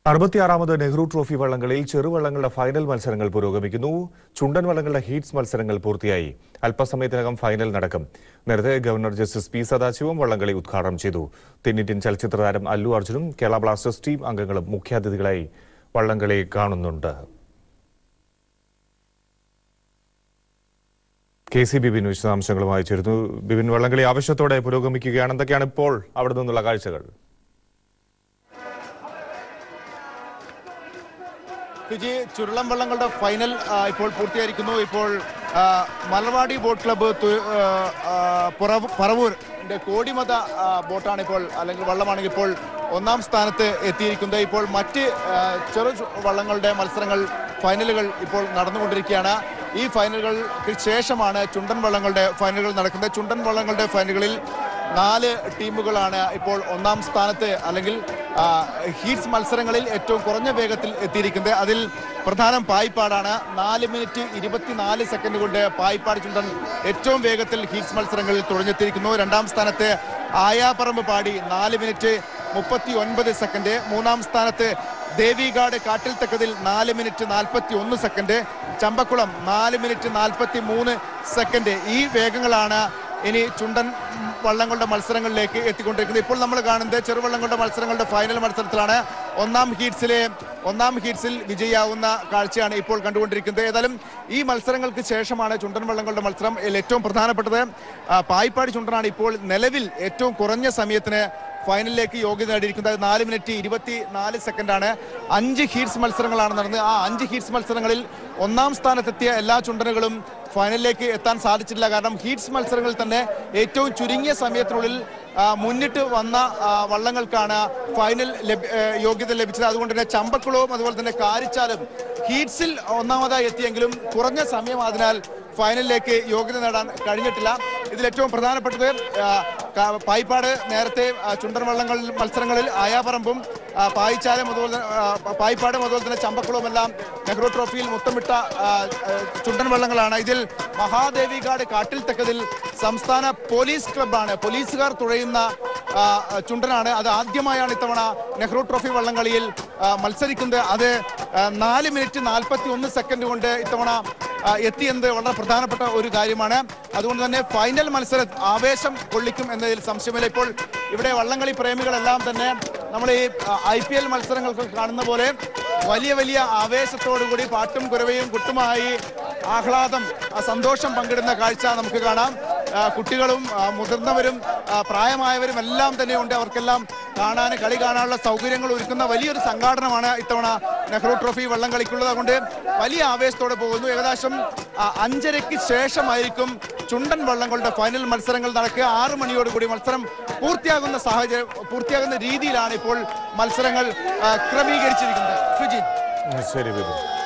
അറുപത്തിയാറാമത് Nehru trophy വള്ളംകളിയിൽ ചെറുവള്ളങ്ങളുടെ final മത്സരങ്ങൾ പുരോഗമിക്കുന്നു ചുണ്ടൻ വള്ളങ്ങളുടെ ഹീറ്റ്സ് മത്സരങ്ങൾ പൂർത്തിയായി അല്പസമയത്തിനകം ഫൈനൽ നടക്കും നേരത്തെ ഗവർണർ ജസ്റ്റിസ് പി സദാശിവം വള്ളംകളി ഉദ്ഘാടനം ചെയ്തു തെന്നിന്ത്യൻ ചലച്ചിത്ര താരം അല്ലു അർജുനും കേരള ബ്ലാസ്റ്റേഴ്സ് ടീം അംഗങ്ങളും മുഖ്യാതിഥികളായി വള്ളംകളി കാണുന്നുണ്ട് കെ സി ബിബിൻ വിശദാംശങ്ങളുമായി ചേരുന്നു ബിബിൻ വള്ളംകളി ആവശ്യത്തോടെ പുരോഗമിക്കുകയാണ് എന്തൊക്കെയാണ് ഇപ്പോൾ അവിടെ നിന്നുള്ള കാഴ്ചകൾ ഫിജി ചുരുളം വള്ളങ്ങളുടെ ഫൈനൽ ആ, ഇപ്പോൾ പൂർത്തിയായിരിക്കുന്നു ഇപ്പോൾ ആ, മലർവാടി ബോട്ട് ക്ലബ്ബ് തു- ആ, ആ, പുറവ്- പറവൂരിന്റെ കോടിമത ആ, ബോട്ടാണ് ഇപ്പോൾ അല്ലെങ്കിൽ വള്ളമാണ് ഇപ്പോൾ ഒന്നാം സ്ഥാനത്ത് എത്തിയിരിക്കുന്നത് ഇപ്പോൾ മറ്റ് ആ, ചെറു ചു- വള്ളങ്ങളുടെ മത്സരങ്ങൾ ഫൈനലുകൾ ഇപ്പോൾ നടന്നുകൊണ്ടിരിക്കുകയാണ് ഈ ഫൈനലുകൾക്ക് ശേഷമാണ് ചുണ്ടൻ വള്ളങ്ങളുടെ ഫൈനലുകൾ നടക്കുന്നത് ചുണ്ടൻ വള്ളങ്ങളുടെ ഫൈനലുകളിൽ നാല് ടീമുകളാണ് ഇപ്പോൾ ഒന്നാം സ്ഥാനത്ത് അല്ലെങ്കിൽ ആ, ഹീറ്റ്സ് മത്സരങ്ങളിൽ ഏറ്റവും കുറഞ്ഞ വേഗത്തിൽ എത്തിയിരിക്കുന്നത് അതിൽ പ്രധാനം പായിപ്പാടാണ് നാല് മിനിറ്റ് ഇരുപത്തിനാല് സെക്കൻഡ് കൊണ്ട് പായിപ്പാട് ചുണ്ടൻ ഏറ്റവും വേഗത്തിൽ ഹീറ്റ്സ് മത്സരങ്ങളിൽ തുഴഞ്ഞെത്തിയിരിക്കുന്നു രണ്ടാം സ്ഥാനത്ത് ആയാപ്പറമ്പ് പാടി നാല് മിനിറ്റ് മുപ്പത്തി ഒൻപത് സെക്കൻഡ് മൂന്നാം സ്ഥാനത്ത് ദേവികാട് കാട്ടിൽ തക്കതിൽ നാല് മിനിറ്റ് നാൽപ്പത്തി ഒന്ന് സെക്കൻഡ് ചമ്പക്കുളം നാല് മിനിറ്റ് നാൽപ്പത്തി മൂന്ന് സെക്കൻഡ് ഈ വേഗങ്ങളാണ് ഇനി ചുണ്ടൻ വള്ളങ്ങളുടെ മത്സരങ്ങളിലേക്ക് എത്തിക്കൊണ്ടിരിക്കുന്നത് ഇപ്പോൾ നമ്മൾ കാണുന്നത് ചെറുവള്ളങ്ങളുടെ മത്സരങ്ങളുടെ ഫൈനൽ മത്സരത്തിലാണ് ഒന്നാം ഹീറ്റ്സിലെ ഒന്നാം ഹീറ്റ്സിൽ വിജയിയാവുന്ന കാഴ്ചയാണ് ഇപ്പോൾ കണ്ടുകൊണ്ടിരിക്കുന്നത് ഏതായാലും ഈ മത്സരങ്ങൾക്ക് ശേഷമാണ് ചുണ്ടൻ വള്ളങ്ങളുടെ മത്സരം ഇതിൽ ഏറ്റവും പ്രധാനപ്പെട്ടത് ആ, പായിപ്പാടി ചുണ്ടനാണ് ഇപ്പോൾ നിലവിൽ ഏറ്റവും കുറഞ്ഞ സമയത്തിന് ഫൈനലിലേക്ക് യോഗ്യത നേടിയിരിക്കുന്നത് നാല് മിനിറ്റ് ഇരുപത്തി നാല് സെക്കൻഡാണ് അഞ്ച് ഹീറ്റ്സ് മത്സരങ്ങളാണ് നടന്നത് ആ അഞ്ച് ഹീറ്റ്സ് മത്സരങ്ങളിൽ ഒന്നാം സ്ഥാനത്തെത്തിയ എല്ലാ ചുണ്ടനുകളും ഫൈനലിലേക്ക് എത്താൻ സാധിച്ചിട്ടില്ല കാരണം ഹീറ്റ്സ് മത്സരങ്ങളിൽ തന്നെ ഏറ്റവും ചുരുങ്ങിയ സമയത്തിനുള്ളിൽ ആ, മുന്നിട്ട് വന്ന ആ, വള്ളങ്ങൾക്കാണ് ഫൈനൽ ലഭ്യ- ഏ, യോഗ്യത ലഭിച്ചത് അതുകൊണ്ട് തന്നെ ചമ്പക്കുളവും അതുപോലെ തന്നെ കാരിച്ചാലും ഹീറ്റ്സിൽ ഒന്നാമതായി എത്തിയെങ്കിലും കുറഞ്ഞ സമയം അതിനാൽ ഫൈനലിലേക്ക് യോഗ്യത നേടാൻ കഴിഞ്ഞിട്ടില്ല ഇതിൽ ഏറ്റവും പ്രധാനപ്പെട്ടത് ആ, ക- പായിപ്പാട് നേരത്തെ ആ, ചുണ്ടൻ വള്ളങ്ങൾ മത്സരങ്ങളിൽ ആയാപറമ്പും ആ, പായിച്ചാലും അതുപോലെ തന്നെ, ആ, പായിപ്പാടും അതുപോലെ തന്നെ ചമ്പക്കുളവും എല്ലാം നെഹ്റു ട്രോഫിയിൽ മുത്തമിട്ട ആ, ആ, ചുണ്ടൻ വള്ളങ്ങളാണ് ഇതിൽ മഹാദേവികാട് കാട്ടിൽ തെക്കതിൽ സംസ്ഥാന പോലീസ് ക്ലബ്ബാണ് പോലീസുകാർ തുഴയുന്ന ആ, ചുണ്ടനാണ് അത് ആദ്യമായാണ് ഇത്തവണ നെഹ്റു ട്രോഫി വള്ളംകളിയിൽ ആ, മത്സരിക്കുന്നത് അത് ആ, നാല് മിനിറ്റ് നാൽപ്പത്തി ഒന്ന് സെക്കൻഡ് കൊണ്ട് ഇത്തവണ ആ, എത്തിയെന്നത് വളരെ പ്രധാനപ്പെട്ട ഒരു കാര്യമാണ് അതുകൊണ്ട് തന്നെ ഫൈനൽ മത്സരം ആവേശം കൊള്ളിക്കും എന്നതിൽ സംശയമില്ല ഇപ്പോൾ ഇവിടെ വള്ളംകളി പ്രേമികളെല്ലാം തന്നെ നമ്മൾ ഈ ഐ പി എൽ മത്സരങ്ങൾക്ക് കാണുന്ന പോലെ വലിയ വലിയ ആവേശത്തോടുകൂടി പാട്ടും കുരവയും കുട്ടുമായി ആഹ്ലാദം ആ, സന്തോഷം പങ്കിടുന്ന കാഴ്ച നമുക്ക് കാണാം ആ, കുട്ടികളും ആ, മുതിർന്നവരും ആ, പ്രായമായവരും എല്ലാം തന്നെ ഉണ്ട് അവർക്കെല്ലാം കാണാൻ കളി കാണാനുള്ള സൗകര്യങ്ങൾ ഒരുക്കുന്ന വലിയൊരു സംഘാടനമാണ് ഇത്തവണ നെഹ്റു ട്രോഫി വള്ളം കളിക്കുള്ളത് അതുകൊണ്ട് വലിയ ആവേശത്തോടെ പോകുന്നു ഏകദേശം ആ, അഞ്ചരയ്ക്ക് ശേഷമായിരിക്കും ചുണ്ടൻ വള്ളങ്ങളുടെ ഫൈനൽ മത്സരങ്ങൾ നടക്കുക ആറ് മണിയോടുകൂടി മത്സരം പൂർത്തിയാകുന്ന സാഹചര്യം പൂർത്തിയാകുന്ന രീതിയിലാണ് ഇപ്പോൾ മത്സരങ്ങൾ ആ, ക്രമീകരിച്ചിരിക്കുന്നത് ഫിജി ശരി ബിബിൻ